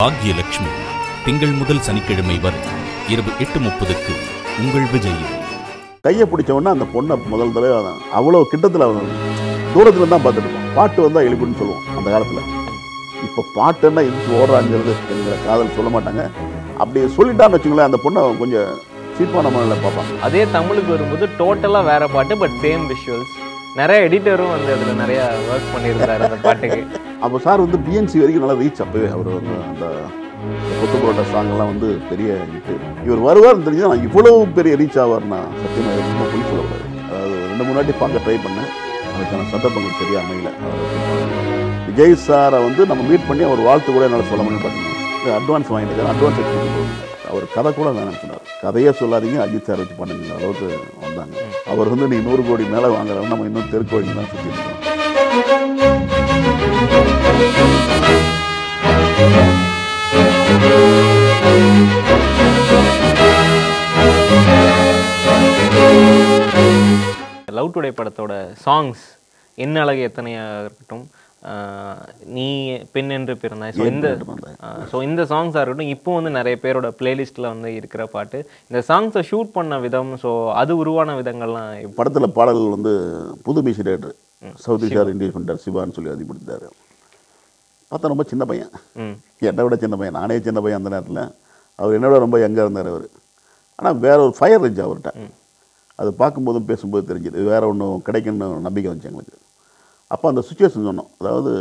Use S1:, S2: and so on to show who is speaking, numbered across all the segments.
S1: பாக்யலட்சுமி திங்கள் முதல் சனிக்கிழமை வரை இரவு எட்டு முப்பதுக்கு உங்கள் விஜயில்
S2: கையை பிடிச்ச உடனே அந்த பொண்ணை முதல் தடவை அவன் அவ்வளோ கிட்டத்தில் அவன் தூரத்தில் தான் பார்த்துட்டு இருப்பான் பாட்டு வந்தால் எழுப்புன்னு சொல்லுவோம் அந்த காலத்தில் இப்போ பாட்டுன்னா எந்திரிச்சு ஓடுறாங்கிறது என்கிற காதல் சொல்ல மாட்டாங்க அப்படி சொல்லிட்டான்னு வச்சுங்களேன் அந்த பொண்ணை அவன் கொஞ்சம் சீப்பான மனநிலை பார்ப்பான்
S3: அதே தமிழுக்கு வரும்போது டோட்டலாக வேற பாட்டு பட் சேம் விஷுவல்ஸ் நிறைய எடிட்டரும் வந்து அதில் நிறைய ஒர்க் பண்ணியிருந்தாரு அந்த பாட்டுக்கு
S2: அப்போ சார் வந்து பிஎன்சி வரைக்கும் நல்லா ரீச் அப்பவே அவர் வந்து அந்த கொத்து புரோட்டா சாங்கெல்லாம் வந்து பெரிய ஹிட்டு இவர் வருவார்னு தெரிஞ்சு நான் இவ்வளவு பெரிய ரீச் ஆவார்னா சத்தியமாக எனக்கு ரொம்ப பொய் சொல்லக்கூடாது அதாவது ரெண்டு மூணு வாட்டி பார்க்க ட்ரை பண்ணேன் அதுக்கான சந்தர்ப்பங்கள் சரியா அமையல விஜய் சாரை வந்து நம்ம மீட் பண்ணி அவர் வாழ்த்து கூட என்னால் சொல்ல முடியும் பார்த்தீங்கன்னா அட்வான்ஸ் வாங்கிட்டு அட்வான்ஸ் அவர் கதை கூட வேணாம்னு சொன்னார் கதையே சொல்லாதீங்க அஜித் சார் வச்சு பண்ணுங்கிற அளவுக்கு வந்தாங்க அவர் வந்து நீ நூறு கோடி மேலே வாங்குறவங்க நம்ம இன்னும் தெருக்கோழி தான் சுற்றி இருக்கோம்
S3: லவ் டுடே படத்தோட சாங்ஸ் என்ன அழகு எத்தனையாக இருக்கட்டும் ஆஹ் நீ பெண் என்று பிறந்தாய் ஸோ
S2: ஏன்
S3: இந்த
S2: பெண் என்று பிறந்தாய்.
S3: ஸோ இந்த சாங்ஸாக இருக்கட்டும் இப்போ வந்து நிறைய பேரோட பிளேலிஸ்ட்டில் வந்து இருக்கிற பாட்டு இந்த சாங்ஸை ஷூட் பண்ண விதம் ஸோ அது உருவான விதங்கள்லாம் எப்படி?
S2: படத்தில் பாடல்கள் வந்து புது மியூசிக் டைரக்டர் சவுத் ஷார் இண்டியஸ் பண்ணிட்டார் சிவான்னு சொல்லி அதிகப்படுத்தார் பார்த்தா ரொம்ப சின்ன பையன்
S3: ம்
S2: என்னை விட சின்ன பையன் நானே சின்ன பையன் அந்த நேரத்தில் அவர் என்னோட ரொம்ப யங்காக இருந்தார் அவர் ஆனால் வேற ஒரு ஃபயர் இருந்துச்சு அவர்கிட்ட அது பார்க்கும்போதும் பேசும்போது தெரிஞ்சுது வேற ஒன்றும் கிடைக்கும்னு நம்பிக்கை வந்துச்சு எங்களுக்கு அப்போ அந்த சுச்சுவேஷன் சொன்னோம் அதாவது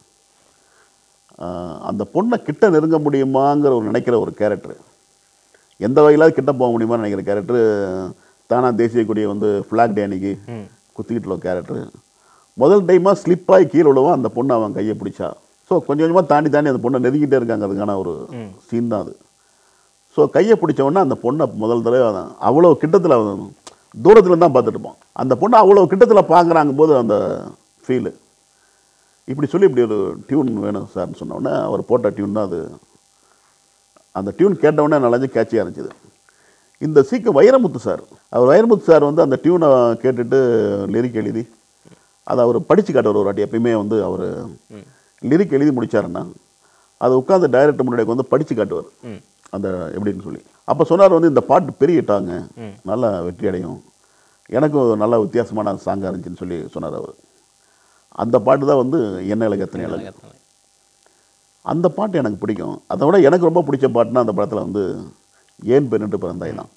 S2: ஆஹ், அந்த பொண்ணை கிட்ட நெருங்க முடியுமாங்கிற ஒரு நினைக்கிற ஒரு கேரக்டர் எந்த வகையிலாவது கிட்ட போக முடியுமான்னு நினைக்கிற கேரக்டர் தானா தேசிய கொடியை வந்து ஃப்ளாக் டேனிக்கு
S3: ம்
S2: குத்திக்கிட்டு உள்ள கேரக்டர் முதல் டைமாக ஸ்லிப்பாகி கீழே விழுவும் அந்த பொண்ணை அவன் கையை பிடிச்சா ஸோ கொஞ்சம் கொஞ்சமாக தாண்டி தாண்டி அந்த பொண்ணை நெருங்கிட்டே இருக்காங்க அதுக்கான ஒரு சீன் தான் அது ஸோ கையை பிடிச்ச உடனே அந்த பொண்ணை முதல் தடவை அவன் அவ்வளோ கிட்டத்தில் அவன் தூரத்தில் தான் பார்த்துட்டு இருப்பான் அந்த பொண்ணை அவ்வளோ கிட்டத்தில் பார்க்குறாங்க போது அந்த ஃபீலு இப்படி சொல்லி இப்படி ஒரு டியூன் வேணும் சார்னு சொன்ன உடனே அவர் போட்ட டியூன் தான் அது அந்த டியூன் கேட்ட உடனே நல்லா கேட்சியாக இருந்துச்சு இந்த சீக்கு வைரமுத்து சார் அவர் வைரமுத்து சார் வந்து அந்த டியூனை கேட்டுட்டு லிரிக் எழுதி அதை அவர் படித்து காட்டுவார் ஒரு வாட்டி எப்பயுமே வந்து அவர் லிரிக் எழுதி முடிச்சாருன்னா அதை உட்காந்து டைரக்டர் முன்னாடி வந்து படித்து காட்டுவார்
S3: ம்
S2: அந்த எப்படின்னு சொல்லி அப்போ சொன்னார் வந்து இந்த பாட்டு பெரிய டாங்க நல்லா வெற்றி அடையும் எனக்கும் ஒரு நல்ல வித்தியாசமான சாங்காக இருந்துச்சுன்னு சொல்லி சொன்னார் அவர் அந்த பாட்டு தான் வந்து என்ன அழகு எத்தனை அழகு
S3: எத்தனை?
S2: அந்த பாட்டு எனக்கு பிடிக்கும் அதை விட எனக்கு ரொம்ப பிடிச்ச பாட்டுனா அந்த படத்தில் வந்து ஏன் பெண்ணுட்டு பிறந்தாய் தான்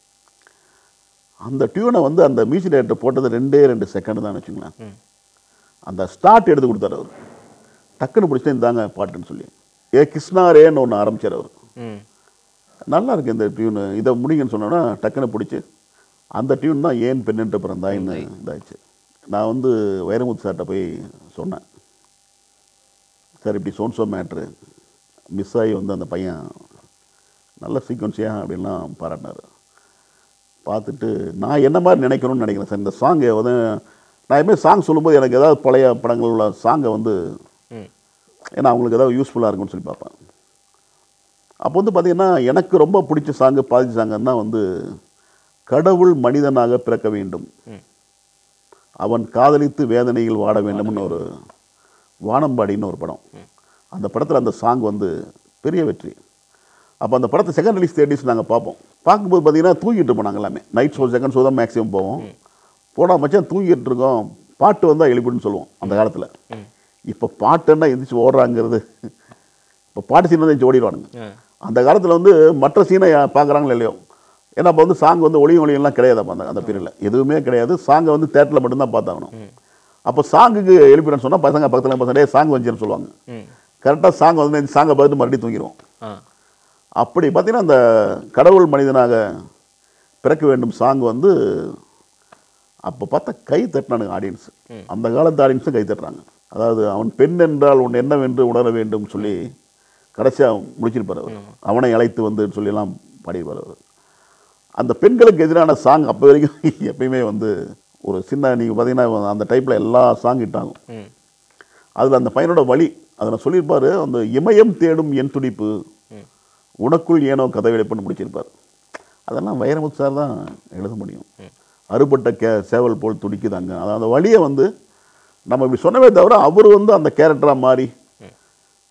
S2: அந்த டியூனை வந்து அந்த மியூசிக் டைரக்டர் போட்டது ரெண்டே ரெண்டு செகண்ட் தான் வச்சுங்களேன்
S3: ம்
S2: அந்த ஸ்டார்ட் எடுத்து கொடுத்தாரு அவர் டக்குன்னு பிடிச்சா இந்தாங்க பாட்டுன்னு சொல்லி ஏ கிருஷ்ணாரேன்னு ஒன்று ஆரம்பிச்சார் அவர்
S3: ம்
S2: நல்லா இருக்கு இந்த டியூனு இதை முடிங்கன்னு சொன்னோன்னா டக்குன்னு பிடிச்சி அந்த டியூன் தான் ஏன் பெண்ணுட்டு பிறந்தாயின்னு இதாச்சு நான் வந்து வைரமுத்து சார்கிட்ட போய் சொன்னேன் சார் இப்படி சோன்சோ மேட்ரு மிஸ் ஆகி வந்து அந்த பையன் நல்ல சீக்வன்ஸியாக அப்படின்லாம் பாராட்டினார் பார்த்துட்டு நான் என்ன மாதிரி நினைக்கணும்னு நினைக்கிறேன் சார் இந்த சாங்கை வந்து நான் எப்பவுமே சாங் சொல்லும்போது எனக்கு ஏதாவது பழைய படங்கள் உள்ள சாங்கை வந்து
S3: ம்
S2: ஏன்னா அவங்களுக்கு ஏதாவது யூஸ்ஃபுல்லாக இருக்கும்னு சொல்லி பார்ப்பேன் அப்போ வந்து பார்த்தீங்கன்னா எனக்கு ரொம்ப பிடிச்ச சாங்கு பாதிச்ச சாங்கன்னா வந்து கடவுள் மனிதனாக பிறக்க வேண்டும்
S3: ம்.
S2: அவன் காதலித்து வேதனையில் வாட வேண்டும்னு ஒரு வானம்பாடின்னு ஒரு படம் அந்த படத்தில் அந்த சாங் வந்து பெரிய வெற்றி அப்போ அந்த படத்தை செகண்ட் ரிலீஸ் தேர்ட் நாங்கள் பார்ப்போம் பார்க்கும்போது பார்த்தீங்கன்னா தூங்கிட்டு இருப்போம் நாங்கள் எல்லாமே நைட் ஷோ செகண்ட் ஷோ தான் மேக்ஸிமம் போவோம் போடா மச்சான் தூங்கிட்டு இருக்கோம் பாட்டு வந்தால் எழுப்புன்னு சொல்லுவோம் அந்த காலத்தில் இப்போ பாட்டுன்னா எந்திரிச்சு ஓடுறாங்கிறது இப்போ பாட்டு சீன் வந்து எந்திரிச்சு ஓடிடுவானுங்க
S3: ஆ
S2: அந்த காலத்தில் வந்து மற்ற சீனை பார்க்குறாங்களோ இல்லையோ ஏன்னா அப்போ வந்து சாங் வந்து ஒளி ஒளியெல்லாம் கிடையாது அப்போ அந்த அந்த பீரியடில் எதுவுமே கிடையாது சாங்கை வந்து தேட்டரில் மட்டும்தான் பார்த்தாகணும் அப்போ சாங்குக்கு எழுப்பிடுன்னு சொன்னால் பசங்க பக்கத்தில் பசங்க சாங் வந்துச்சுன்னு சொல்லுவாங்க
S3: ம்
S2: கரெக்டாக சாங் வந்து இந்த சாங்கை பார்த்துட்டு மறுபடியும் தூங்கிடுவோம்
S3: ஆ
S2: அப்படி பார்த்தீங்கன்னா அந்த கடவுள் மனிதனாக பிறக்க வேண்டும் சாங் வந்து அப்போ பார்த்தா கை தட்டினானுங்க ஆடியன்ஸ் அந்த காலத்து ஆடியன்ஸும் கை தட்டுறாங்க அதாவது அவன் பெண் என்றால் உன் என்னவென்று உணர வேண்டும் சொல்லி கடைசியாக முடிச்சிருப்பார் அவர் அவனை அழைத்து வந்து சொல்லியெல்லாம் பாடியிருப்பார் அவர் அந்த பெண்களுக்கு எதிரான சாங் அப்போ வரைக்கும் எப்பயுமே வந்து ஒரு சின்ன நீங்கள் பார்த்தீங்கன்னா அந்த டைப்பில் எல்லா சாங் இட்டாகும்
S3: ம்
S2: அதில் அந்த பையனோட வழி அதில் சொல்லியிருப்பாரு அந்த இமயம் தேடும் என் துடிப்பு
S3: ம்
S2: உனக்குள் ஏனோ கதை வெடிப்புன்னு முடிச்சிருப்பார் அதெல்லாம் வைரமுத்து சார் தான் எழுத முடியும் அறுபட்ட கே சேவல் போல் துடிக்குதாங்க அதாவது அந்த வழியை வந்து நம்ம இப்படி சொன்னவே தவிர அவர் வந்து அந்த கேரக்டராக மாறி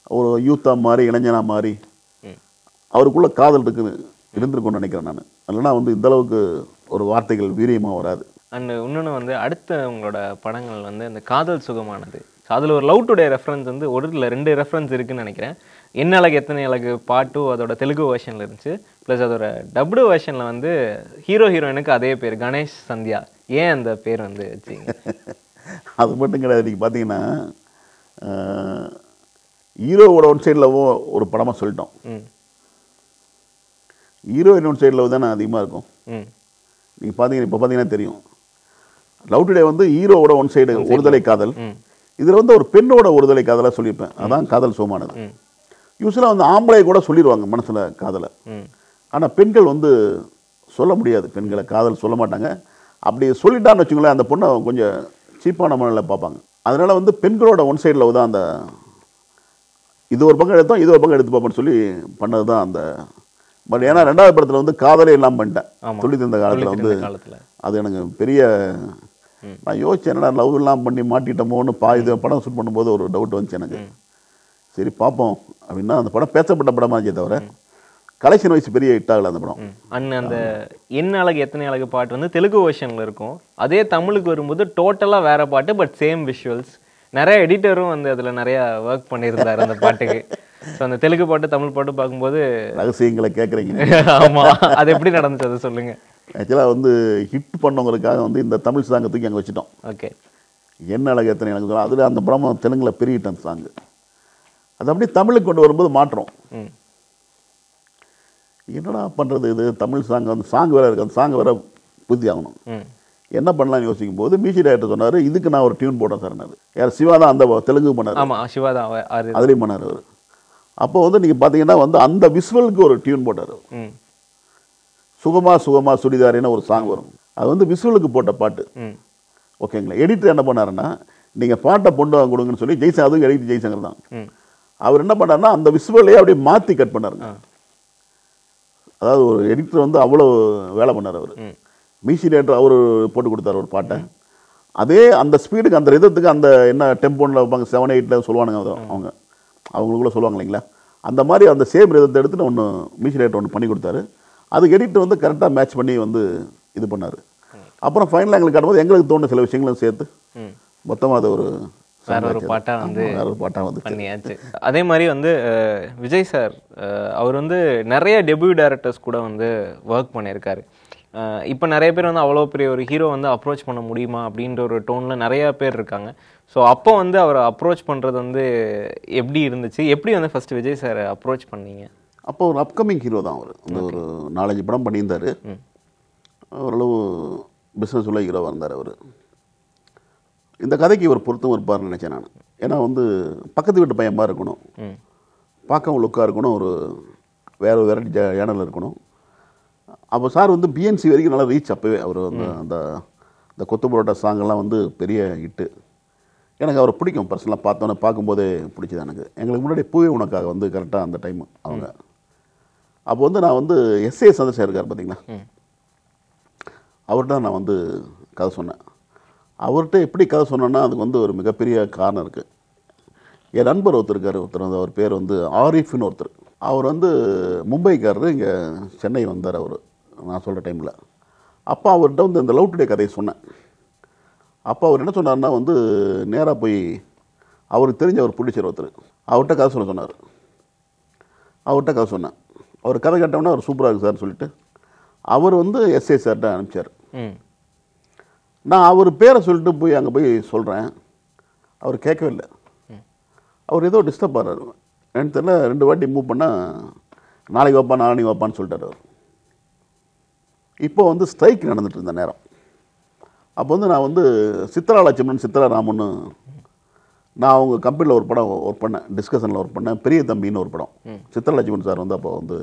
S2: ஒரு யூத்தாக மாறி இளைஞனாக மாறி அவருக்குள்ள காதல் இருக்குது இருந்திருக்கும்னு நினைக்கிறேன் நான் இல்லைன்னா வந்து இந்த அளவுக்கு ஒரு வார்த்தைகள் வீரியமாக வராது
S3: அண்ட் இன்னொன்று வந்து அடுத்த உங்களோட படங்கள் வந்து இந்த காதல் சுகமானது ஸோ அதில் ஒரு லவ் டுடே ரெஃபரன்ஸ் வந்து ஒரு இல்லை ரெண்டு ரெஃபரன்ஸ் இருக்குன்னு நினைக்கிறேன் என்ன அழகு எத்தனை அழகு பாட்டும் அதோட தெலுங்கு வெர்ஷனில் இருந்துச்சு ப்ளஸ் அதோட டப்டு வெர்ஷனில் வந்து ஹீரோ ஹீரோயினுக்கு அதே பேர் கணேஷ் சந்தியா ஏன் அந்த பேர் வந்து வச்சிங்க
S2: அது மட்டும் கிடையாது நீங்கள் பார்த்தீங்கன்னா அஹ், ஹீரோவோட ஒன் சைடில் ஒரு படமாக சொல்லிட்டோம்
S3: ம்
S2: ஹீரோயின் ஒன் சைடில் தானே அதிகமாக இருக்கும்
S3: ம்
S2: நீங்கள் பார்த்தீங்கன்னா இப்போ பார்த்தீங்கன்னா தெரியும் லவ் டுடே வந்து ஹீரோவோட ஒன் சைடு ஒருதலை காதல்
S3: ம்
S2: இதில் வந்து ஒரு பெண்ணோட ஒருதலை காதலாக சொல்லியிருப்பேன் அதான் காதல் சோமானது
S3: ம்
S2: யூஸ்வலாக வந்து ஆம்பளை கூட சொல்லிடுவாங்க மனசில் காதலை
S3: ம்
S2: ஆனால் பெண்கள் வந்து சொல்ல முடியாது பெண்களை காதல் சொல்ல மாட்டாங்க அப்படி சொல்லிட்டான்னு வச்சுங்களேன் அந்த பொண்ணை கொஞ்சம் சீப்பான மனநிலை பார்ப்பாங்க அதனால் வந்து பெண்களோட ஒன் சைடில் தான் அந்த இது ஒரு பக்கம் எடுத்தோம் இது ஒரு பக்கம் எடுத்து பார்ப்போம்னு சொல்லி பண்ணது தான் அந்த பட் ஏன்னா ரெண்டாவது படத்தில் வந்து காதலே இல்லாமல் பண்ணிட்டேன்
S3: ஆமா.
S2: துளி தந்த காலத்தில் வந்து
S3: சொல்லிட்டு இருந்த காலத்துல
S2: அது எனக்கு பெரிய நான் யோசிச்சேன் என்னடா லவ் எல்லாம் பண்ணி மாட்டிட்டோமோன்னு பா இது படம் ஷூட் பண்ணும்போது ஒரு டவுட் வந்துச்சு எனக்கு சரி பார்ப்போம் அப்படின்னா அந்த படம் பேசப்பட்ட படமா இருந்துச்சே தவிர கலெக்ஷன் வைஸ் பெரிய ஹிட் ஆகல அந்த படம்
S3: அண்ட் அந்த என்ன அழகு எத்தனை அழகு பாட்டு வந்து தெலுங்கு வெர்ஷனில் இருக்கும் அதே தமிழுக்கு வரும்போது டோட்டலாக வேற பாட்டு பட் சேம் விஷுவல்ஸ் நிறைய எடிட்டரும் வந்து அதில் நிறைய ஒர்க் பண்ணியிருந்தார் அந்த பாட்டுக்கு ஸோ அந்த தெலுங்கு பாட்டு தமிழ் பாட்டு பார்க்கும்போது
S2: ரகசியங்களை கேட்குறீங்க
S3: ஆமா அது எப்படி நடந்துச்சு அதை சொல்லுங்க
S2: ஆக்சுவலாக வந்து ஹிட் பண்ணவங்களுக்காக வந்து இந்த தமிழ் சாங்கை தூக்கி அங்கே வச்சுட்டோம்
S3: ஓகே
S2: என்ன அழகு எத்தனை எனக்கு சொல்ல அதில் அந்த படம் தெலுங்கில் பெரிய hit அந்த சாங்கு அது அப்படியே தமிழுக்கு கொண்டு வரும்போது மாற்றம்
S3: ம்
S2: என்னடா பண்ணுறது இது தமிழ் சாங் வந்து சாங் வேறு இருக்குது அந்த சாங் வேறு புத்தி ஆகணும்
S3: ம்
S2: என்ன பண்ணலாம்னு யோசிக்கும் போது மியூசிக் டைரக்டர் சொன்னார் இதுக்கு நான் ஒரு டியூன் போட்டேன் சார் யார் சிவா தான் அந்த தெலுங்கு பண்ணார்
S3: ஆமா சிவா தான் அவ- அது
S2: அதுலேயும் பண்ணார் அவர் அப்போ வந்து நீங்கள் பார்த்தீங்கன்னா வந்து அந்த விஸ்வலுக்கு ஒரு டியூன் போட்டார்
S3: ம்
S2: சுகமா சுகமா சுடிதாரின்னு ஒரு சாங் வரும் அது வந்து விசுவலுக்கு போட்ட பாட்டு
S3: ம்
S2: ஓகேங்களா எடிட்டர் என்ன பண்ணாருன்னா நீங்கள் பாட்டை பொண்டு வாங்க கொடுங்கன்னு சொல்லி ஜெய்சன் அதுவும் எடிட் ஜெய்சங்கர் தான்
S3: ம்
S2: அவர் என்ன பண்ணாருன்னா அந்த விசுவலையே அப்படியே மாற்றி கட் பண்ணாருங்க அதாவது ஒரு எடிட்டர் வந்து அவ்வளோ வேலை பண்ணார் அவர்
S3: ம்
S2: மியூசிக் டேரக்டர் அவர் போட்டு கொடுத்தாரு ஒரு பாட்டை அதே அந்த ஸ்பீடுக்கு அந்த ரிதத்துக்கு அந்த என்ன டெம்போனில் வைப்பாங்க செவன் எயிட்டில் சொல்லுவானுங்க அது அவங்க அவங்களுக்குள்ள சொல்லுவாங்க இல்லைங்களா அந்த மாதிரி அந்த சேம் ரிதத்தை எடுத்துட்டு ஒன்று மியூசிக் டேரக்டர் ஒன்று பண்ணி கொடுத்தாரு அதுக்கு எடிட்டர் வந்து கரெக்டாக மேட்ச் பண்ணி வந்து இது பண்ணார் அப்புறம் ஃபைனலாக எங்களுக்கு காட்டும்போது எங்களுக்கு தோணுன சில விஷயங்களும் சேர்த்து
S3: ம்
S2: மொத்தமாக அது ஒரு
S3: வேற ஒரு பாட்டா வந்து
S2: வேற ஒரு பாட்டாக வந்து
S3: பண்ணியாச்சு அதே மாதிரி வந்து அஹ், விஜய் சார் அஹ், அவர் வந்து நிறைய டெபியூ டேரக்டர்ஸ் கூட வந்து ஒர்க் பண்ணியிருக்காரு இப்போ நிறைய பேர் வந்து அவ்வளோ பெரிய ஒரு ஹீரோ வந்து அப்ரோச் பண்ண முடியுமா அப்படின்ற ஒரு டோனில் நிறைய பேர் இருக்காங்க ஸோ அப்போ வந்து அவரை அப்ரோச் பண்ணுறது வந்து எப்படி இருந்துச்சு எப்படி வந்து ஃபர்ஸ்ட் விஜய் சாரை அப்ரோச் பண்ணீங்க
S2: அப்போ ஒரு அப்கமிங் ஹீரோ தான் அவர் அந்த ஒரு நாலஞ்சு படம் பண்ணியிருந்தார் ஓரளவு பிஸ்னஸ் உள்ள ஹீரோவாக இருந்தார் அவர் இந்த கதைக்கு இவர் பொருத்தம் இருப்பார்னு நினச்சேன் நான் ஏன்னா வந்து பக்கத்து வீட்டு பையன் மாதிரி இருக்கணும்
S3: ம்
S2: பார்க்கவும் லுக்காக இருக்கணும் ஒரு வேற ஒரு வெரைட்டி ஏனல் இருக்கணும் அப்போ சார் வந்து பிஎன்சி வரைக்கும் நல்லா ரீச் அப்போவே அவர் வந்து அந்த இந்த கொத்து பரோட்டா சாங்கெல்லாம் வந்து பெரிய ஹிட்டு எனக்கு அவரை பிடிக்கும் பர்சனலாக பார்த்தோன்னே பார்க்கும்போதே பிடிச்சது எனக்கு எங்களுக்கு முன்னாடி பூவே உனக்காக வந்து கரெக்டாக அந்த டைம் அவங்க அப்போ வந்து நான் வந்து எஸ்ஏ சந்திரசேகர் இருக்கார் பார்த்தீங்களா
S3: ம்.
S2: அவர்கிட்ட நான் வந்து கதை சொன்னேன் அவர்கிட்ட எப்படி கதை சொன்னேன்னா அதுக்கு வந்து ஒரு மிகப்பெரிய காரணம் இருக்குது என் நண்பர் ஒருத்தர் இருக்கார் ஒருத்தர் வந்து அவர் பேர் வந்து ஆரிஃப்னு ஒருத்தர் அவர் வந்து மும்பைக்காரர் இங்கே சென்னை வந்தார் அவர் நான் சொல்கிற டைமில் அப்போ அவர்கிட்ட வந்து இந்த லவ் டுடே கதையை சொன்னேன் அப்போ அவர் என்ன சொன்னார்னா வந்து நேராக போய் அவருக்கு தெரிஞ்ச ஒரு புடிச்சர் ஒருத்தர் அவர்கிட்ட கதை சொல்ல சொன்னார் அவர்கிட்ட கதை சொன்னேன் அவர் கதை கேட்டோம்னா அவர் சூப்பராக இருக்கு சார்னு சொல்லிட்டு அவர் வந்து எஸ்ஏ சார்கிட்ட அனுப்பிச்சார்
S3: ம்
S2: நான் அவர் பேரை சொல்லிட்டு போய் அங்கே போய் சொல்கிறேன் அவர் கேட்கவே இல்லை அவர் ஏதோ டிஸ்டர்ப் ஆகிறாரு எனக்கு தெரியல ரெண்டு வாட்டி மூவ் பண்ணால் நாளைக்கு வைப்பா நாளைக்கு வைப்பான்னு சொல்லிட்டாரு அவர் இப்போ வந்து ஸ்ட்ரைக் நடந்துட்டு இருந்த நேரம் அப்போ வந்து நான் வந்து சித்ரா லட்சுமணன் சித்ரா ராமன்னு நான் அவங்க கம்பெனியில் ஒரு படம் ஒர்க் பண்ணேன் டிஸ்கஷனில் ஒர்க் பண்ணேன் பெரிய தம்பின்னு ஒரு படம் சித்ரா லட்சுமணன் சார் வந்து அப்போ வந்து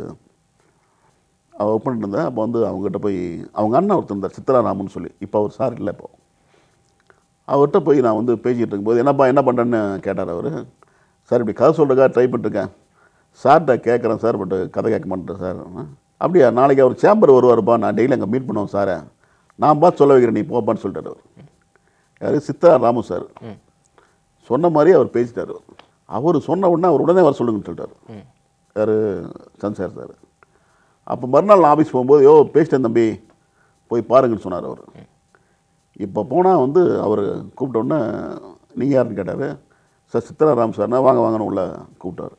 S2: அவள் ஒர்க் பண்ணிட்டு இருந்தேன் அப்போ வந்து அவங்ககிட்ட போய் அவங்க அண்ணன் ஒருத்தர் இருந்தார் சித்ராராமன் சொல்லி இப்போ அவர் சார் இல்லை இப்போ அவர்கிட்ட போய் நான் வந்து பேசிகிட்டு இருக்கும்போது என்னப்பா என்ன பண்ணுறேன்னு கேட்டார் அவர் சார் இப்படி கதை சொல்கிறக்கா ட்ரை பண்ணிட்டுருக்கேன் சார்கிட்ட கேட்குறேன் சார் பட் கதை கேட்க மாட்டேன் சார் அப்படியா நாளைக்கு அவர் சேம்பர் வருவாருப்பா நான் டெய்லி அங்கே மீட் பண்ணுவேன் சாரை நான் பார்த்து சொல்ல வைக்கிறேன் நீ போப்பான்னு சொல்லிட்டார் அவர் யார் சித்தா ராமு சார் சொன்ன மாதிரி அவர் பேசிட்டார் அவர் சொன்ன உடனே அவர் உடனே வர சொல்லுங்கன்னு சொல்லிட்டாரு யார் சன்சார் சார் அப்போ மறுநாள் நான் ஆஃபீஸ் போகும்போது யோ பேசிட்டேன் தம்பி போய் பாருங்கன்னு சொன்னார் அவர் இப்போ போனால் வந்து அவர் கூப்பிட்ட உடனே நீங்கள் யாருன்னு கேட்டார் சார் சித்ராராம் சார்னா வாங்க வாங்கன்னு உள்ள கூப்பிட்டாரு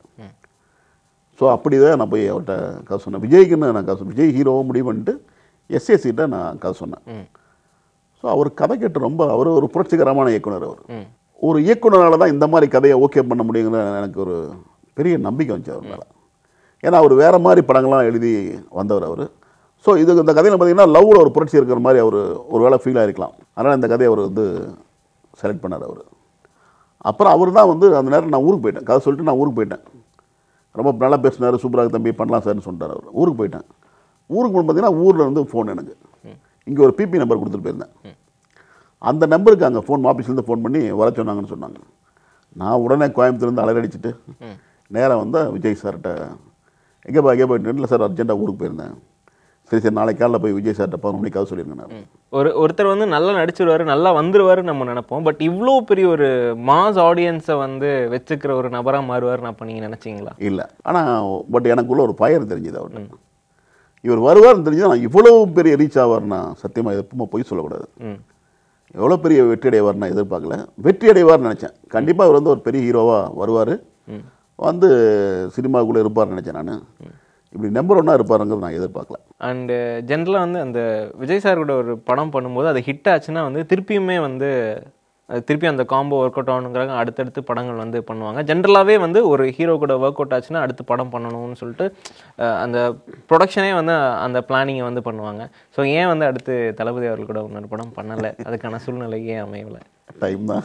S2: ஸோ அப்படி தான் நான் போய் அவர்கிட்ட கதை சொன்னேன் விஜய்க்குன்னு நான் கதை சொன்னேன் விஜய் ஹீரோவும் முடிவு பண்ணிட்டு எஸ்எஸ்சிட்ட நான் கதை சொன்னேன் ஸோ அவர் கதை கேட்டு ரொம்ப அவர் ஒரு புரட்சிகரமான இயக்குனர் அவர் ஒரு இயக்குனரால தான் இந்த மாதிரி கதையை ஓகே பண்ண முடியுங்கிற எனக்கு ஒரு பெரிய நம்பிக்கை வந்துச்சு அவர் மேலே ஏன்னா அவர் வேற மாதிரி படங்கள்லாம் எழுதி வந்தவர் அவர் ஸோ இது இந்த கதையில் பார்த்தீங்கன்னா லவ்வில் ஒரு புரட்சி இருக்கிற மாதிரி அவர் ஒரு வேளை ஃபீல் ஆகிருக்கலாம் அதனால் இந்த கதையை அவர் வந்து செலக்ட் பண்ணார் அவர் அப்புறம் அவர் தான் வந்து அந்த நேரம் நான் ஊருக்கு போயிட்டேன் கதை சொல்லிட்டு நான் ஊருக்கு போயிட்டேன் ரொம்ப நல்லா பேசினார் சூப்பராக தம்பி பண்ணலாம் சார்னு சொல்லிட்டார் அவர் ஊருக்கு போயிட்டேன் ஊருக்கு போய் பார்த்தீங்கன்னா ஊரில் இருந்து ஃபோன் எனக்கு இங்கே ஒரு பிபி நம்பர் கொடுத்துட்டு போயிருந்தேன் அந்த நம்பருக்கு அங்கே ஃபோன் ஆஃபீஸ்லேருந்து ஃபோன் பண்ணி வர சொன்னாங்கன்னு சொன்னாங்க நான் உடனே கோயம்புத்தூர்லேருந்து அலரடிச்சிட்டு நேராக வந்தால் விஜய் சார்கிட்ட எங்கேப்பா எங்கே போயிட்டு இல்லை சார் அர்ஜென்ட்டாக ஊருக்கு போயிருந்தேன் சரி சரி நாளைக்கு காலைல போய் விஜய் சார்கிட்ட பதினொரு மணிக்காக சொல்லியிருந்தேன் நான்
S3: ஒரு ஒருத்தர் வந்து நல்லா நடிச்சிருவாரு நல்லா வந்துருவாருன்னு நம்ம நினைப்போம் பட் இவ்வளோ பெரிய ஒரு மாஸ் ஆடியன்ஸை வந்து வச்சுக்கிற ஒரு நபரா மாறுவாருன்னு அப்போ நீங்க நினைச்சீங்களா
S2: இல்லை ஆனால் பட் எனக்குள்ள ஒரு பயம் தெரிஞ்சுது அவர்கிட்ட இவர் வருவார்னு தெரிஞ்சு நான் இவ்வளவு பெரிய ரீச் ஆவார்னா சத்தியமாக எப்பவுமே பொய் சொல்லக்கூடாது
S3: ம்
S2: எவ்வளோ பெரிய வெற்றி அடைவார் நான் எதிர்பார்க்கல வெற்றி அடைவார்னு நினச்சேன் கண்டிப்பாக அவர் வந்து ஒரு பெரிய ஹீரோவாக வருவார் வந்து சினிமாக்குள்ளே இருப்பார்னு நினச்சேன் நான் இப்படி நம்பர் ஒன்றா இருப்பாருங்கிறது நான் எதிர்பார்க்கல
S3: அண்டு ஜென்ரலாக வந்து அந்த விஜய் சார் கூட ஒரு படம் பண்ணும்போது அது ஹிட் ஆச்சுன்னா வந்து திருப்பியுமே வந்து அது திருப்பி அந்த காம்போ ஒர்க் அவுட் ஆகணுங்கிறாங்க அடுத்தடுத்து படங்கள் வந்து பண்ணுவாங்க ஜென்ரலாகவே வந்து ஒரு ஹீரோ கூட ஒர்க் அவுட் ஆச்சுன்னா அடுத்து படம் பண்ணணும்னு சொல்லிட்டு அஹ், அந்த ப்ரொடக்ஷனே வந்து அந்த பிளானிங்கை வந்து பண்ணுவாங்க ஸோ ஏன் வந்து அடுத்து தளபதி அவர்கள் கூட இன்னொரு படம் பண்ணலை அதுக்கான சூழ்நிலை ஏன் அமையலை
S2: டைம் தான்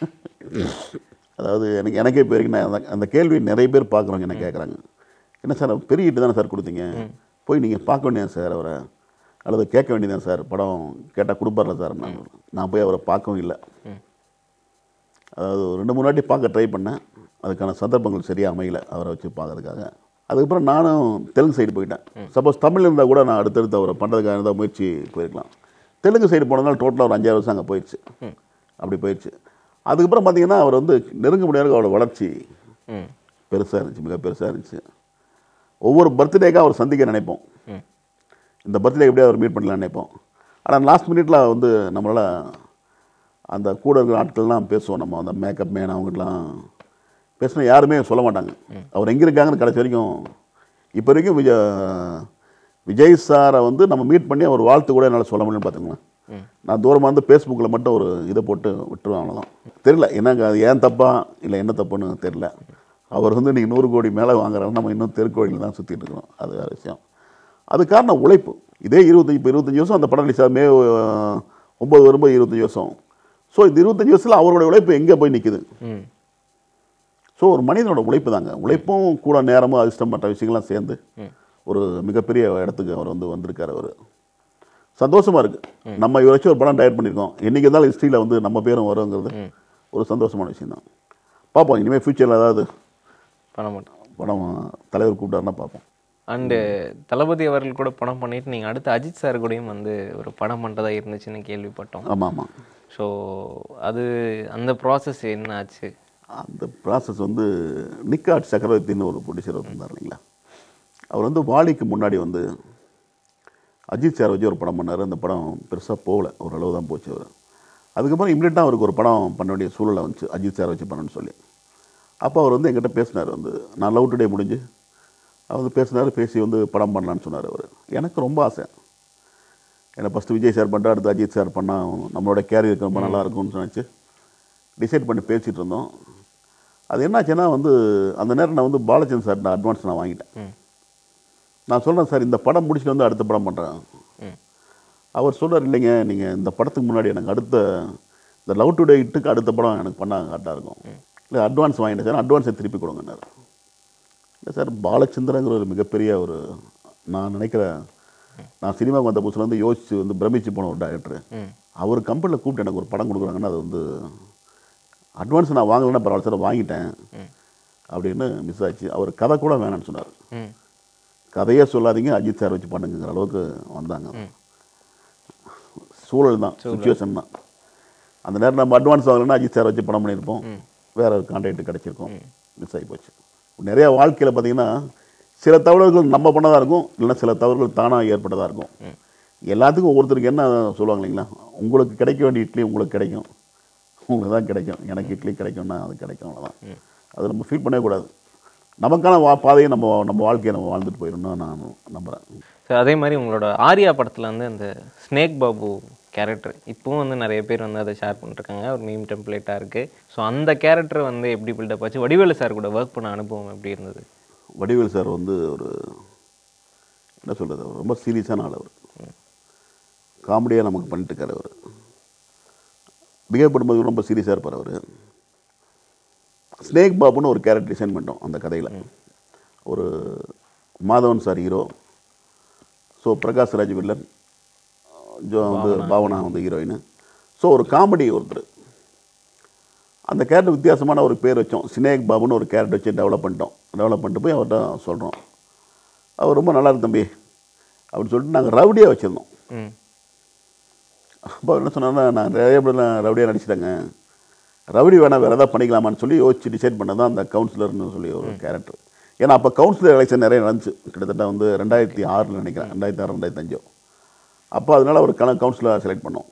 S2: அதாவது எனக்கு எனக்கே இப்போ வரைக்கும் நான் அந்த அந்த கேள்வி நிறைய பேர் பார்க்குறவங்க என்ன கேட்குறாங்க என்ன சார் பெரிய ஹிட்டு தானே சார் கொடுத்தீங்க போய் நீங்கள் பார்க்க வேண்டியது சார் அவரை அல்லது கேட்க வேண்டியதான் சார் படம் கேட்டால் கொடுப்பார்ல சார் நான் நான் போய் அவரை பார்க்கவும் இல்லை அதாவது ஒரு ரெண்டு மூணு வாட்டி பார்க்க ட்ரை பண்ணேன் அதுக்கான சந்தர்ப்பங்கள் சரியாக அமையல அவரை வச்சு பார்க்கறதுக்காக அதுக்கப்புறம் நானும் தெலுங்கு சைடு போயிட்டேன் சப்போஸ் தமிழ் இருந்தால் கூட நான் அடுத்தடுத்து அவரை பண்ணுறதுக்காக இருந்தால் முயற்சி போயிருக்கலாம் தெலுங்கு சைடு போனதால் டோட்டலாக ஒரு அஞ்சாறு வருஷம் அங்கே போயிடுச்சு அப்படி போயிடுச்சு அதுக்கப்புறம் பார்த்தீங்கன்னா அவர் வந்து நெருங்க முடியாத அவரோட வளர்ச்சி
S3: ம்
S2: பெருசாக இருந்துச்சு மிக பெருசாக இருந்துச்சு ஒவ்வொரு பர்த்டேக்காக அவர் சந்திக்க நினைப்போம்
S3: ம்
S2: இந்த பர்த்டே எப்படியாவது அவர் மீட் பண்ணலாம்னு நினைப்போம் ஆனால் லாஸ்ட் மினிட்ல வந்து நம்மளால் அந்த கூட இருக்கிற ஆட்கள்லாம் பேசுவோம் நம்ம அந்த மேக்கப் மேன் அவங்ககிட்டலாம் பேசினா யாருமே சொல்ல மாட்டாங்க அவர் எங்கே இருக்காங்கன்னு கடைசி வரைக்கும் இப்போ வரைக்கும் விஜய் விஜய் சாரை வந்து நம்ம மீட் பண்ணி அவர் வாழ்த்து கூட என்னால் சொல்ல முடியும்னு பார்த்துங்களேன் நான் தூரமாக வந்து ஃபேஸ்புக்கில் மட்டும் ஒரு இதை போட்டு விட்டுருவேன் அவ்வளோதான் தெரியல என்னங்க அது ஏன் தப்பா இல்லை என்ன தப்புன்னு தெரியல அவர் வந்து நீங்கள் நூறு கோடி மேலே வாங்குறாரு நம்ம இன்னும் தெருக்கோடியில் தான் சுற்றிட்டு இருக்கிறோம் அது வேறு விஷயம் அது காரணம் உழைப்பு இதே இருபத்தஞ்சி இப்போ இருபத்தஞ்சி வருஷம் அந்த படம் ரிலீஸ் மே அஹ், ஒன்பது வரும்போது இருபத்தஞ்சி வருஷம் ஸோ இந்த இருபத்தஞ்சி வருஷத்தில் அவரோட உழைப்பு எங்கே போய் நிற்குது
S3: ம்
S2: ஸோ ஒரு மனிதனோட உழைப்பு தாங்க உழைப்பும் கூட நேரமும் அதிர்ஷ்டம் மற்ற விஷயங்கள்லாம் சேர்ந்து ஒரு மிகப்பெரிய இடத்துக்கு அவர் வந்து வந்திருக்காரு அவர் சந்தோஷமா இருக்கு நம்ம இவரை வச்சு ஒரு படம் டயர் பண்ணியிருக்கோம் என்னைக்கு இருந்தாலும் ஹிஸ்ட்ரியில் வந்து நம்ம பேரும் வருங்கிறது ஒரு சந்தோஷமான விஷயம் தான் பார்ப்போம் இனிமேல் ஃபியூச்சரில் ஏதாவது
S3: பண்ண மாட்டோம்
S2: படம் தலைவர் கூப்பிட்டாருன்னா பார்ப்போம்
S3: அண்டு தளபதி அவர்கள் கூட படம் பண்ணிட்டு நீங்கள் அடுத்து அஜித் சார் கூடயும் வந்து ஒரு படம் பண்ணுறதா இருந்துச்சுன்னு கேள்விப்பட்டோம்
S2: ஆமாம் ஆமாம்
S3: ஸோ அது அந்த ப்ராசஸ் என்ன ஆச்சு
S2: அந்த ப்ராசஸ் வந்து நிக்காட் சக்கரவர்த்தின்னு ஒரு ப்ரொடியூசர் இருந்தார் இல்லைங்களா அவர் வந்து வாலிக்கு முன்னாடி வந்து அஜித் சார் வச்சு ஒரு படம் பண்ணார் அந்த படம் பெருசாக போகல ஓரளவு தான் போச்சு அவர் அதுக்கப்புறம் இம்மிடியட்டாக அவருக்கு ஒரு படம் பண்ண வேண்டிய சூழலை வந்துச்சு அஜித் சார் வச்சு பண்ணணும்னு சொல்லி அப்போ அவர் வந்து எங்கிட்ட பேசினார் வந்து நான் லவ் டுடே முடிஞ்சு அவர் வந்து பேசினார் பேசி வந்து படம் பண்ணலான்னு சொன்னார் அவர் எனக்கு ரொம்ப ஆசை ஏன்னா ஃபஸ்ட்டு விஜய் சார் பண்ணிட்டு அடுத்து அஜித் சார் பண்ணால் நம்மளோட கேரியருக்கு ரொம்ப நல்லா இருக்கும்னு நினச்சி டிசைட் பண்ணி பேசிகிட்டு இருந்தோம் அது என்னாச்சுன்னா வந்து அந்த நேரம் நான் வந்து பாலச்சந்திரன் சார் நான் அட்வான்ஸ் நான் வாங்கிட்டேன்
S3: ம்
S2: நான் சொல்கிறேன் சார் இந்த படம் முடிச்சுட்டு வந்து அடுத்த படம் பண்ணுறேன்
S3: ம்
S2: அவர் சொல்றார் இல்லைங்க நீங்கள் இந்த படத்துக்கு முன்னாடி எனக்கு அடுத்த இந்த லவ் டுடே இட்டுக்கு அடுத்த படம் எனக்கு பண்ணால் கரெக்டாக இருக்கும் இல்லை அட்வான்ஸ் வாங்கிட்டேன் சார் அட்வான்ஸை திருப்பி கொடுங்கன்னாரு இல்லை சார் பாலச்சந்திரங்கிற ஒரு மிகப்பெரிய ஒரு நான் நினைக்கிறேன் நான் சினிமாவுக்கு வந்த புதுசில் வந்து யோசிச்சு வந்து பிரமிச்சு போன ஒரு டைரக்டர்
S3: ம்
S2: அவர் கம்பெனியில் கூப்பிட்டு எனக்கு ஒரு படம் கொடுக்குறாங்கன்னா அது வந்து அட்வான்ஸ் நான் வாங்கலைன்னா பரவாயில்ல சார் வாங்கிட்டேன்
S3: ம்.
S2: அப்படின்னு மிஸ் ஆச்சு அவர் கதை கூட வேணாம்னு சொன்னார்
S3: ம்
S2: கதையே சொல்லாதீங்க அஜித் சார் வச்சு பண்ணுங்கிற அளவுக்கு வந்தாங்க சூழல் தான் சுச்சுவேஷன் தான் அந்த நேரம் நம்ம அட்வான்ஸ் வாங்கலைன்னா அஜித் சார் வச்சு படம் பண்ணியிருப்போம் வேற ஒரு கான்ட்ராக்ட் கிடச்சிருக்கோம் மிஸ் ஆகி போச்சு நிறைய வாழ்க்கையில் பார்த்தீங்கன்னா சில தவறுகள் நம்ம பண்ணதாக இருக்கும் இல்லைன்னா சில தவறுகள் தானாக ஏற்பட்டதாக இருக்கும் எல்லாத்துக்கும் ஒவ்வொருத்தருக்கு என்ன சொல்லுவாங்க இல்லைங்களா உங்களுக்கு கிடைக்க வேண்டிய இட்லி உங்களுக்கு கிடைக்கும் உங்களுக்கு தான் கிடைக்கும் எனக்கு இட்லி கிடைக்கும்னா அது கிடைக்கும் அவ்வளோதான் அது நம்ம ஃபீல் பண்ணவே கூடாது நமக்கான வா பாதையை நம்ம நம்ம வாழ்க்கையை நம்ம வாழ்ந்துட்டு போயிடணும்னு நான் நம்புகிறேன்
S3: ஸோ அதே மாதிரி உங்களோட ஆர்யா படத்தில் வந்து அந்த ஸ்னேக் பாபு கேரக்டர் இப்போவும் வந்து நிறைய பேர் வந்து அதை ஷேர் பண்ணிருக்காங்க ஒரு மீம் டெம்ப்ளேட்டாக இருக்குது ஸோ அந்த கேரக்டர் வந்து எப்படி பில்டப் ஆச்சு வடிவேலு சார் கூட ஒர்க் பண்ண அனுபவம் எப்படி இருந்தது
S2: வடிவேல் சார் வந்து ஒரு என்ன சொல்கிறது ரொம்ப சீரியஸான ஆள் அவர் காமெடியாக நமக்கு பண்ணிட்டு இருக்காரு அவர் பிஹேவ் பண்ணும்போது ரொம்ப சீரியஸாக இருப்பார் அவர் ஸ்னேக் பாபுன்னு ஒரு கேரக்டர் டிசைன் பண்ணிட்டோம் அந்த கதையில் ஒரு Madhavan sir hero so Prakash Raj villain ஜோ வந்து பாவனா வந்து ஹீரோயின் ஸோ ஒரு காமெடி ஒருத்தர் அந்த கேரக்டர் வித்தியாசமான ஒரு பேர் வச்சோம் ஸ்னேக் பாபுன்னு ஒரு கேரக்டர் வச்சு டெவலப் பண்ணிட்டோம் டெவலப் பண்ணிட்டு போய் அவர்கிட்ட சொல்கிறோம் அவர் ரொம்ப நல்லா இருக்கு தம்பி அப்படின்னு சொல்லிட்டு நாங்கள் ரவுடியாக வச்சுருந்தோம்
S3: ம்
S2: அப்போ என்ன சொன்னார்னா நான் நிறைய பேர் ரவுடியாக நடிச்சிட்டேங்க ரவுடி வேணா வேறு எதாவது பண்ணிக்கலாமான்னு சொல்லி யோசிச்சு டிசைட் பண்ணது தான் அந்த கவுன்சிலர்னு சொல்லி ஒரு கேரக்டர் ஏன்னா அப்போ கவுன்சிலர் எலெக்ஷன் நிறைய நடந்துச்சு கிட்டத்தட்ட வந்து ரெண்டாயிரத்தி ஆறில் நினைக்கிறேன் ரெண்டாயிரத்தி ஆறு ரெண்டாயிரத்தி அஞ்சோ அப்போ அதனால ஒரு கண கவுன்சிலர் செலக்ட் பண்ணோம்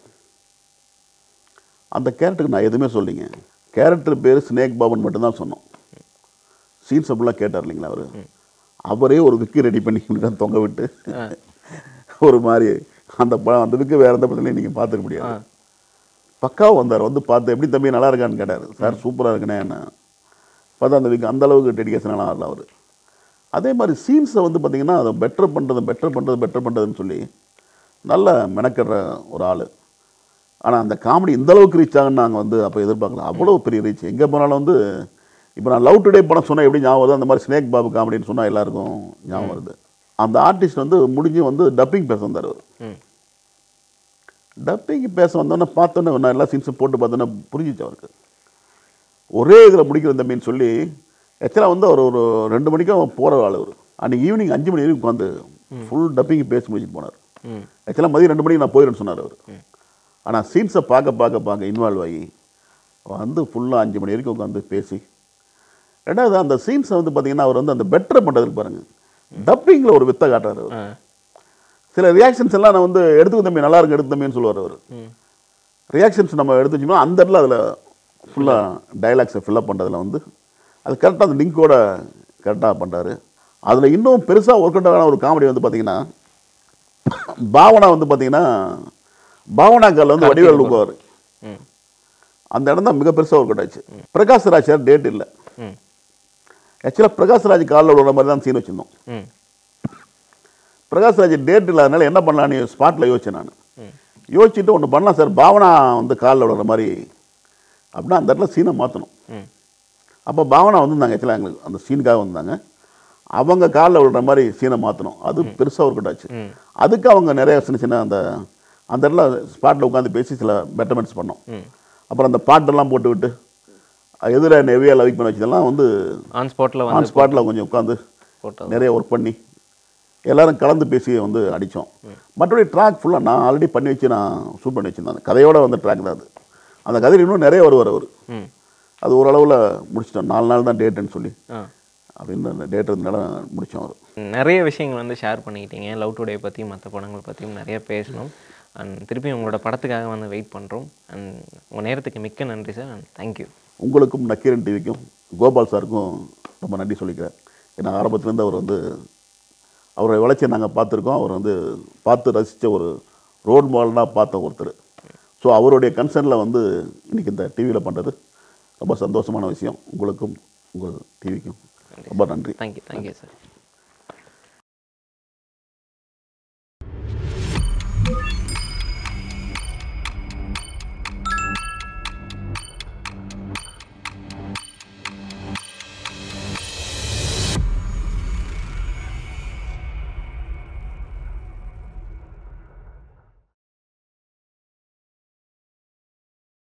S2: அந்த கேரக்டருக்கு நான் எதுவுமே சொல்லிங்க கேரக்டர் பேர் ஸ்னேக் பாபன் மட்டும்தான் சொன்னோம் சீன்ஸ் அப்படிலாம் கேட்டார் இல்லைங்களா அவர் அவரே ஒரு விக்கி ரெடி பண்ணி இப்படி தான் தொங்க விட்டு ஒரு மாதிரி அந்த படம் அந்த விக்கு வேறு எந்த படத்துலையும் நீங்கள் பார்த்துக்க முடியாது பக்காவாக வந்தார் வந்து பார்த்து எப்படி தம்பி நல்லா இருக்கான்னு கேட்டார் சார் சூப்பராக இருக்குண்ணே என்ன பார்த்தா அந்த விக்கு அந்த அளவுக்கு டெடிகேஷனான ஆள் அவர் அதே மாதிரி சீன்ஸை வந்து பார்த்தீங்கன்னா அதை பெட்டர் பண்ணுறது பெட்டர் பண்ணுறது பெட்டர் பண்ணுறதுன்னு சொல்லி நல்ல மெனக்கடுற ஒரு ஆள் ஆனால் அந்த காமெடி இந்த அளவுக்கு ரீச் ஆகுன்னு நாங்கள் வந்து அப்போ எதிர்பார்க்கல அவ்வளோ பெரிய ரீச் எங்கே போனாலும் வந்து இப்போ நான் லவ் டுடே படம் சொன்னால் எப்படி ஞாபகம் வருது அந்த மாதிரி ஸ்னேக் பாபு காமெடின்னு சொன்னால் எல்லாருக்கும் ஞாபகம் வருது அந்த ஆர்டிஸ்ட் வந்து முடிஞ்சு வந்து டப்பிங் பேச வந்தார் அவர்
S3: ம்
S2: டப்பிங் பேச வந்தோன்னே பார்த்தோன்னே நான் எல்லா சீன்ஸும் போட்டு பார்த்தோன்னே புரிஞ்சிச்சு அவருக்கு ஒரே இதில் முடிக்கிற தம்பின்னு சொல்லி ஆக்சுவலாக வந்து அவர் ஒரு ரெண்டு மணிக்கும் போகிற ஆள் அவர் அன்றைக்கி ஈவினிங் அஞ்சு மணி வரைக்கும் உட்காந்து ஃபுல் டப்பிங் பேசி முடிச்சுட்டு போனார்
S3: ம்
S2: ஆக்சுவலாக மதியம் ரெண்டு மணிக்கு நான் போயிடுன்னு சொன்னார் அவர் ஆனால் சீன்ஸை பார்க்க பார்க்க பார்க்க இன்வால்வ் ஆகி வந்து ஃபுல்லாக அஞ்சு மணி வரைக்கும் உட்காந்து பேசி ரெண்டாவது அந்த சீன்ஸை வந்து பார்த்தீங்கன்னா அவர் வந்து அந்த பெட்டர் பண்ணுறதுக்கு பாருங்கள் டப்பிங்கில் ஒரு வித்தை காட்டுறாரு அவர்
S3: ஆ
S2: சில ரியாக்ஷன்ஸ் எல்லாம் நான் வந்து எடுத்துக்க தம்பி நல்லா இருக்கு எடுத்து தம்பின்னு சொல்லுவார் அவர்
S3: ம்
S2: ரியாக்ஷன்ஸ் நம்ம எடுத்து வச்சோம்னா அந்த இடத்துல அதில் ஃபுல்லாக டைலாக்ஸை ஃபில்லப் பண்ணுறதுல வந்து அது கரெக்டாக அந்த லிங்கோட கரெக்டாக பண்ணுறாரு அதில் இன்னும் பெருசாக ஒர்க் அவுட் ஆன ஒரு காமெடி வந்து பார்த்தீங்கன்னா பாவனா வந்து பார்த்தீங்கன்னா பாவனா காலில் வந்து வடிவேல் தூக்குவார்
S3: ம்
S2: அந்த இடம் தான் மிக பெருசாக ஒர்க் அவுட் ஆச்சு பிரகாஷ் ராஜ் சார் டேட் இல்லை
S3: ம்
S2: ஆக்சுவலாக பிரகாஷ் ராஜ் காலில் விடுற மாதிரி தான் சீன் வச்சுருந்தோம்
S3: ம்
S2: பிரகாஷ் ராஜ் டேட் இல்லாதனால என்ன பண்ணலான்னு ஸ்பாட்டில் யோசிச்சேன் நான்
S3: ம்
S2: யோசிச்சுட்டு ஒன்று பண்ணலாம் சார் பாவனா வந்து காலில் விடுற மாதிரி அப்படின்னா அந்த இடத்துல சீனை மாற்றணும்
S3: ம்
S2: அப்போ பாவனா வந்திருந்தாங்க ஆக்சுவலாக எங்களுக்கு அந்த சீனுக்காக வந்தாங்க அவங்க காலில் விடுற மாதிரி சீனை மாற்றணும் அது பெருசாக ஒர்க் ஆச்சு
S3: ம்.
S2: அதுக்கு அவங்க நிறைய சின்ன சின்ன அந்த அந்த இடத்துல ஸ்பாட்டில் உட்காந்து பேசி சில பெட்டர்மெண்ட்ஸ் பண்ணோம்
S3: ம்
S2: அப்புறம் அந்த பாட்டெல்லாம் போட்டு விட்டு எதிர நெவியாக லவிக் பண்ண வச்சதெல்லாம் வந்து
S3: ஆன் ஸ்பாட்டில்
S2: ஆன்
S3: வந்து
S2: ஸ்பாட்டில் கொஞ்சம் உட்காந்து
S3: போட்டது
S2: நிறைய ஒர்க் பண்ணி எல்லாரும் கலந்து பேசி வந்து அடித்தோம் மற்றபடி ட்ராக் ஃபுல்லாக நான் ஆல்ரெடி பண்ணி வச்சு நான் ஷூட் பண்ணி வச்சுருந்தேன் அந்த கதையோட வந்த ட்ராக் தான் அது அந்த கதையில் இன்னும் நிறைய வருவார் அவர்
S3: ம்
S2: அது ஓரளவில் முடிச்சிட்டோம் நாலு நாள் தான் டேட்டுன்னு சொல்லி
S3: ஆ
S2: அப்படின்னு அந்த டேட் இருந்தனால முடித்தோம் அவர்
S3: நிறைய விஷயங்கள் வந்து ஷேர் பண்ணிக்கிட்டீங்க லவ் டுடே பற்றியும் மற்ற படங்கள் பற்றியும் நிறைய பேசணும் அண்ட் திருப்பி உங்களோட படத்துக்காக வந்து வெயிட் பண்ணுறோம் அண்ட் உங்கள் நேரத்துக்கு மிக்க நன்றி சார் அண்ட் தேங்க்யூ
S2: உங்களுக்கும் நக்கீரன் டிவிக்கும் கோபால் சாருக்கும் ரொம்ப நன்றி சொல்லிக்கிறேன் ஏன்னா ஆரம்பத்துலேருந்து அவர் வந்து அவரை வளர்ச்சியை நாங்கள் பார்த்துருக்கோம் அவர் வந்து பார்த்து ரசித்த ஒரு ரோல் மாடலாக பார்த்த ஒருத்தர் ஸோ அவருடைய கன்சர்னில் வந்து இன்றைக்கி இந்த டிவியில் பண்ணுறது ரொம்ப சந்தோஷமான விஷயம் உங்களுக்கும் உங்கள் டிவிக்கும் ரொம்ப நன்றி
S3: தேங்க்யூ தேங்க்யூ சார்